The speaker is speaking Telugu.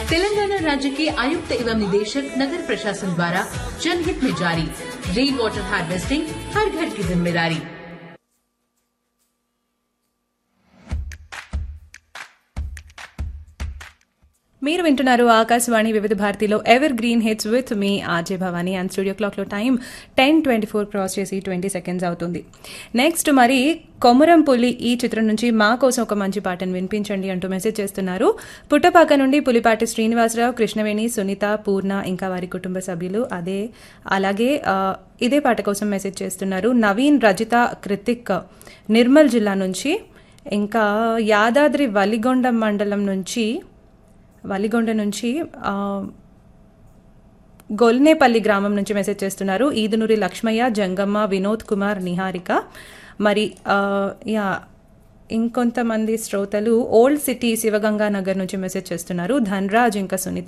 तेलंगाना राज्य के आयुक्त एवं निदेशक नगर प्रशासन द्वारा जनहित में जारी रेन वाटर हार्वेस्टिंग हर घर की जिम्मेदारी మీరు వింటున్నారు ఆకాశవాణి వివిధ భారతిలో evergreen hits with me RJ Bhavani and studio క్లాక్లో time ten twenty four cross చేసి ట్వంటీ సెకండ్స్ అవుతుంది నెక్స్ట్ మరి కొమరం పులి ఈ చిత్రం నుంచి మా కోసం ఒక మంచి పాటను వినిపించండి అంటూ మెసేజ్ చేస్తున్నారు పుట్టపాక నుండి పులిపాటి శ్రీనివాసరావు కృష్ణవేణి సునీత పూర్ణ ఇంకా వారి కుటుంబ సభ్యులు అదే అలాగే ఆ, ఇదే పాట కోసం మెసేజ్ చేస్తున్నారు నవీన్ రజిత కృతిక్ నిర్మల్ జిల్లా నుంచి ఇంకా యాదాద్రి వలిగొండ మండలం నుంచి వలిగొండ నుంచి ఆ, గొల్నేపల్లి గ్రామం నుంచి మెసేజ్ చేస్తున్నారు ఈదునూరి లక్ష్మయ్య జంగమ్మ వినోద్ కుమార్ నిహారిక మరి ఆ, యా ఇంకొంతమంది శ్రోతలు ఓల్డ్ సిటీ శివగంగా నగర్ నుంచి మెసేజ్ చేస్తున్నారు ధన్రాజ్ ఇంకా సునీత